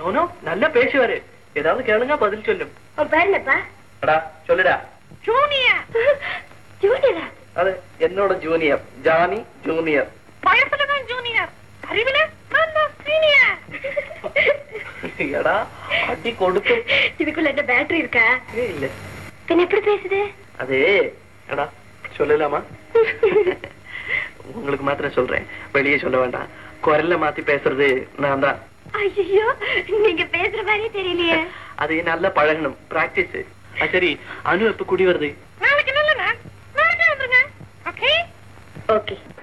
no no நல்லா பேசுவாரு ஏதாவது கேளுங்க பதில் சொல்லும் உன் பேர் என்னப்பா அடா சொல்லுடா ஜூனியர் ஜூனியரா அது என்னோட ஜூனியர் ஜானி ஜூனியர் வயசுலதான் ஜூனியர் அறிவில நான் தான் சீனியர் எடா அடி கொடுத்து இதுக்குள்ள என்ன பேட்டரி இருக்கா ஏய், இல்ல பின்ன எப்படி பேசுது அது எடா சொல்லலாமா உங்களுக்கு மாத்திரம் சொல்றேன் வெளியே சொல்ல வேண்டாம் குரல்ல மாத்தி பேசுறது நான் தான் ஐயோ நீங்க பேசுற மாதிரியே தெரியலையே அது நல்லா பழகணும் பிராக்டிஸ் சரி அனு எப்ப குடி வருது நாளைக்கு நல்ல நாள் நாளைக்கு வந்துருங்க ஓகே ஓகே